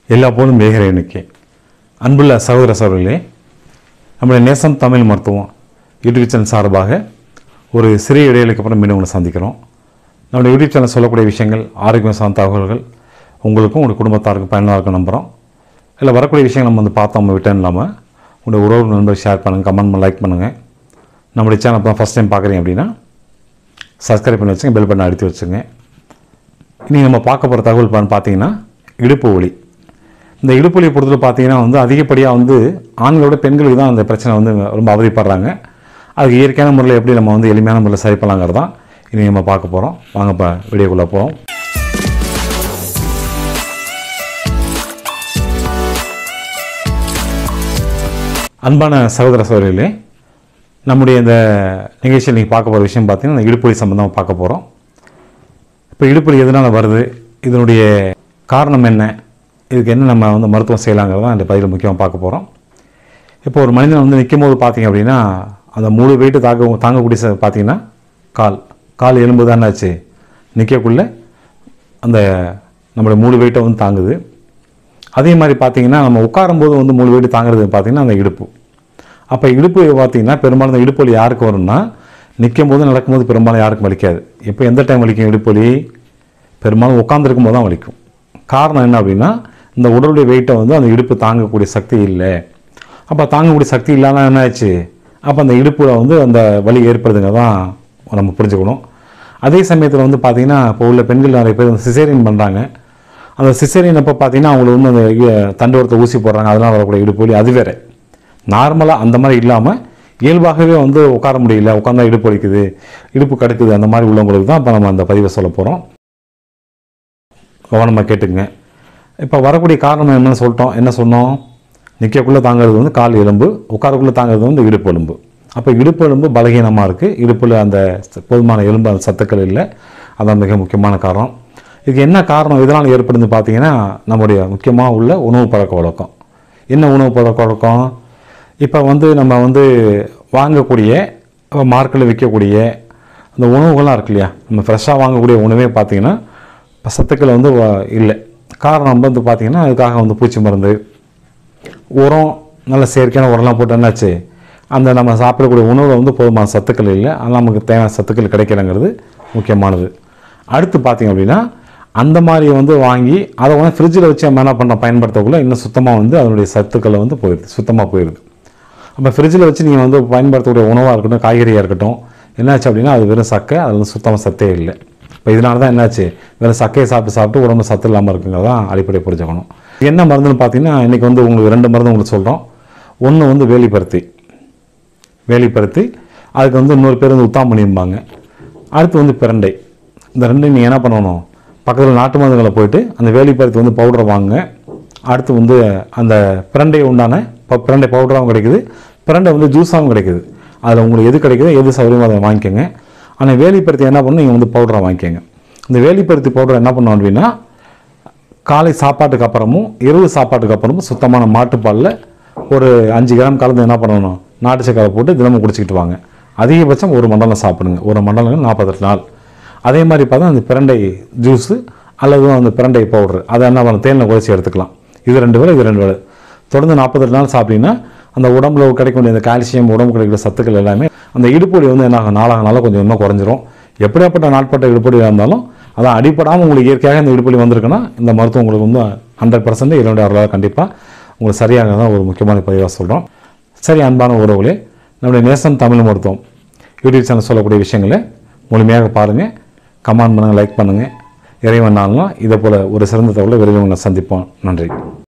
எல்லா போலும் வேகிற எண்ணிக்கை அன்புள்ள சகோதர சகோதரிகளே நம்முடைய நேசம் தமிழ் மருத்துவம் யூடியூப் சேனல் சார்பாக ஒரு சிறிய இடைவெளிக்கு அப்புறம் மீண்டும் உங்களை சந்திக்கிறோம் நம்முடைய யூடியூப் சேனல் சொல்லக்கூடிய விஷயங்கள் ஆரோக்கியம் சார்ந்த தகவல்கள் உங்களுக்கும் உங்கள் குடும்பத்தாருக்கும் பயனுள்ளதாக இருக்கும் நம்புகிறோம் இல்லை வரக்கூடிய விஷயங்கள் நம்ம வந்து பார்த்தோம் நம்ம விட்டேன் இல்லாமல் உங்களுடைய உறவு நண்பர் ஷேர் பண்ணுங்கள் கமெண்ட் பண்ணி லைக் பண்ணுங்கள் நம்முடைய சேனல் இப்போ ஃபஸ்ட் டைம் பார்க்குறீங்க அப்படின்னா சப்ஸ்கிரைப் பண்ணி வச்சுங்க பெல் பட்டன் அழுத்தி வச்சுங்க இனி நம்ம பார்க்க போகிற தகவல் பான்னு பார்த்தீங்கன்னா இடுப்பு வலி இந்த இடுப்பு வலியை பொறுத்தவரை பார்த்தீங்கன்னா வந்து அதிகப்படியாக வந்து ஆண்களோட பெண்களுக்கு தான் அந்த பிரச்சனை வந்து ரொம்ப அவதிப்படுறாங்க அதுக்கு இயற்கையான முறையில் எப்படி நம்ம வந்து எளிமையான முறையில் சரி பண்ணலாங்கிறது தான் இனி நம்ம பார்க்க போகிறோம் வாங்க இப்போ வீடியோக்குள்ளே போவோம் அன்பான சகோதர சகோதரிகளே நம்முடைய இந்த நிகழ்ச்சியில் நீங்கள் பார்க்க போகிற விஷயம் பார்த்தீங்கன்னா இந்த இடுப்பு வலி சம்மந்தமாக பார்க்க போகிறோம் இப்போ இடுப்பு வலி எதனால் வருது இதனுடைய காரணம் என்ன இதுக்கு என்ன நம்ம வந்து மருத்துவம் செய்யலாங்கிறது தான் இந்த பதிவில் முக்கியமாக பார்க்க போகிறோம் இப்போ ஒரு மனிதன் வந்து நிற்கும் போது பார்த்தீங்க அப்படின்னா அந்த முழு வெயிட்டு தாக்க தாங்கக்கூடிய ச- பார்த்தீங்கன்னா கால் கால் எலும்பு தான் என்னாச்சு நிற்கக்குள்ளே அந்த நம்மளுடைய முழு வெயிட்டை வந்து தாங்குது அதே மாதிரி பார்த்தீங்கன்னா நம்ம உட்காரும்போது வந்து முழு வெயிட்டு தாங்குறது பார்த்தீங்கன்னா அந்த இடுப்பு அப்போ இடுப்பு பார்த்தீங்கன்னா பெரும்பாலும் இந்த இடுப்பு வலி யாருக்கு வரும்னா நிற்கும் போது நடக்கும்போது பெரும்பாலும் யாருக்கும் வலிக்காது இப்போ எந்த டைம் வலிக்கும் இடுப்பு வலி பெரும்பாலும் உட்காந்துருக்கும் போது தான் வலிக்கும் காரணம் என்ன அப்படின்னா இந்த உடலுடைய வெயிட்டை வந்து அந்த இடுப்பு தாங்கக்கூடிய சக்தி இல்லை அப்போ தாங்கக்கூடிய சக்தி இல்லாமல் என்ன ஆச்சு அப்போ அந்த இடுப்பில் வந்து அந்த வலி ஏற்படுதுங்க தான் நம்ம புரிஞ்சுக்கணும் அதே சமயத்தில் வந்து பார்த்திங்கன்னா இப்போ உள்ள பெண்கள் நிறைய பேர் சிசேரியன் பண்ணுறாங்க அந்த சிசேரியன் அப்போ பார்த்தீங்கன்னா அவங்களுக்கு வந்து அந்த இ- தண்டுவரத்தை ஊசி போடுறாங்க அதனால் வரக்கூடிய இடுப்பு வலி அது வேற நார்மலாக அந்த மாதிரி இல்லாமல் இயல்பாகவே வந்து உட்கார முடியல உட்காந்தா இடுப்பு வலிக்குது இடுப்பு கடுக்குது அந்த மாதிரி உள்ளவங்களுக்கு தான் இப்போ நம்ம அந்த பதிவை சொல்ல போகிறோம் கவனமாக கேட்டுக்குங்க இப்போ வரக்கூடிய காரணம் என்னன்னு சொல்லிட்டோம் என்ன சொன்னோம் நிற்கக்குள்ளே தாங்கிறது வந்து கால் எலும்பு உட்காரக்குள்ளே தாங்கிறது வந்து இடுப்பு எலும்பு அப்போ இடுப்பு எலும்பு பலகீனமாக இருக்குது இடுப்பில் அந்த ச- போதுமான எலும்பு அந்த சத்துக்கள் இல்லை அதான் மிக முக்கியமான காரணம் இதுக்கு என்ன காரணம் இதனால் ஏற்படுதுன்னு பார்த்தீங்கன்னா நம்முடைய முக்கியமாக உள்ள உணவு பழக்க வழக்கம் என்ன உணவு பழக்க வழக்கம் இப்போ வந்து நம்ம வந்து வாங்கக்கூடிய மார்க்கெட்டில் விற்கக்கூடிய அந்த உணவுகள்லாம் இருக்கு இல்லையா நம்ம ஃப்ரெஷ்ஷாக வாங்கக்கூடிய உணவே பார்த்தீங்கன்னா இப்போ சத்துக்கள் வந்து வ- இல்லை காரணம் வந்து பார்த்தீங்கன்னா அதுக்காக வந்து பூச்சி மருந்து உரம் நல்ல செயற்கையான உரம்லாம் போட்டு என்னாச்சு அந்த நம்ம சாப்பிடக்கூடிய உணவில் வந்து போதுமான சத்துக்கள் இல்லை அதனால் நமக்கு தேவையான சத்துக்கள் கிடைக்கலங்கிறது முக்கியமானது அடுத்து பார்த்தீங்க அப்படின்னா அந்த மாதிரி வந்து வாங்கி அதை வந்து ஃப்ரிட்ஜில் வச்சு நம்ம என்ன பண்ண பயன்படுத்தக்குள்ள இன்னும் சுத்தமாக வந்து அதனுடைய சத்துக்களை வந்து போயிடுது சுத்தமாக போயிடுது அப்போ ஃப்ரிட்ஜில் வச்சு நீங்கள் வந்து பயன்படுத்தக்கூடிய உணவாக இருக்கட்டும் காய்கறியாக இருக்கட்டும் என்னாச்சு அப்படின்னா அது வெறும் சக்கை அதில் வந்து சுத்தமாக சத்தே இல்லை இப்போ இதனால தான் என்னாச்சு வெறும் சக்கையை சாப்பிட்டு சாப்பிட்டு உடம்பு சத்து இல்லாமல் இருக்குங்கிறது தான் அடிப்படை புரிஞ்சுக்கணும் என்ன மருந்துன்னு பார்த்தீங்கன்னா இன்றைக்கி வந்து உங்களுக்கு ரெண்டு மருந்து உங்களுக்கு சொல்கிறோம் ஒன்று வந்து வேலிப்பருத்தி வேலிப்பருத்தி அதுக்கு வந்து இன்னொரு பேர் வந்து உத்தாமணிம்பாங்க அடுத்து வந்து பிரண்டை இந்த ரெண்டையும் நீங்கள் என்ன பண்ணணும் பக்கத்தில் நாட்டு மருந்துகளை போயிட்டு அந்த வேலிப்பருத்தி வந்து பவுடர் வாங்குங்க அடுத்து வந்து அந்த பிரண்டை உண்டான இப்போ பிரண்டை பவுடராகவும் கிடைக்குது பிரண்டை வந்து ஜூஸாகவும் கிடைக்குது அதில் உங்களுக்கு எது கிடைக்குதோ எது சௌகரியமோ அதை வாங்கிக்கோங்க ஆனால் வேலிப்பருத்தி என்ன பண்ணணும் நீங்கள் வந்து பவுடராக வாங்கிக்கோங்க இந்த வேலிப்பருத்தி பவுடர் என்ன பண்ணணும் அப்படின்னா காலை சாப்பாட்டுக்கு அப்புறமும் இரவு சாப்பாட்டுக்கு அப்புறமும் சுத்தமான மாட்டுப்பாலில் ஒரு அஞ்சு கிராம் கலந்து என்ன பண்ணணும் நாட்டு சக்கரை போட்டு தினமும் குடிச்சிக்கிட்டு வாங்க அதிகபட்சம் ஒரு மண்டலம் சாப்பிடுங்க ஒரு மண்டலம் நாற்பத்தெட்டு நாள் அதே மாதிரி பார்த்தா அந்த பிரண்டை ஜூஸு அல்லது அந்த பிரண்டை பவுடர் அதை என்ன பண்ணணும் தேனில் குறைச்சி எடுத்துக்கலாம் இது ரெண்டு வேளை இது ரெண்டு வேளை தொடர்ந்து நாற்பத்தெட்டு நாள் சாப்பிட்டீங்கன்னா அந்த உடம்புல கிடைக்கக்கூடிய அந்த கால்சியம் உடம்பு கிடைக்கிற சத்துக்கள் எல்லாமே அந்த இடுப்பொடி வந்து என்ன ஆகும் நாளாக நாளாக கொஞ்சம் இன்னும் குறைஞ்சிரும் எப்படியாப்பட்ட நாட்பட்ட இடுப்பொடியாக இருந்தாலும் அதான் அடிப்படாமல் உங்களுக்கு இயற்கையாக இந்த இடுப்பொலி வந்திருக்குன்னா இந்த மருத்துவம் உங்களுக்கு வந்து ஹண்ட்ரட் பர்சன்ட் இரண்டு அறுபதாக கண்டிப்பாக உங்களுக்கு சரியாக தான் ஒரு முக்கியமான பதிவாக சொல்கிறோம் சரி அன்பான உறவுகளே நம்முடைய நேசம் தமிழ் மருத்துவம் யூடியூப் சேனல் சொல்லக்கூடிய விஷயங்களை முழுமையாக பாருங்கள் கமெண்ட் பண்ணுங்கள் லைக் பண்ணுங்கள் இறைவன் நாள்னா இதை போல் ஒரு சிறந்த தகவலை விரைவில் உங்களை சந்திப்போம் நன்றி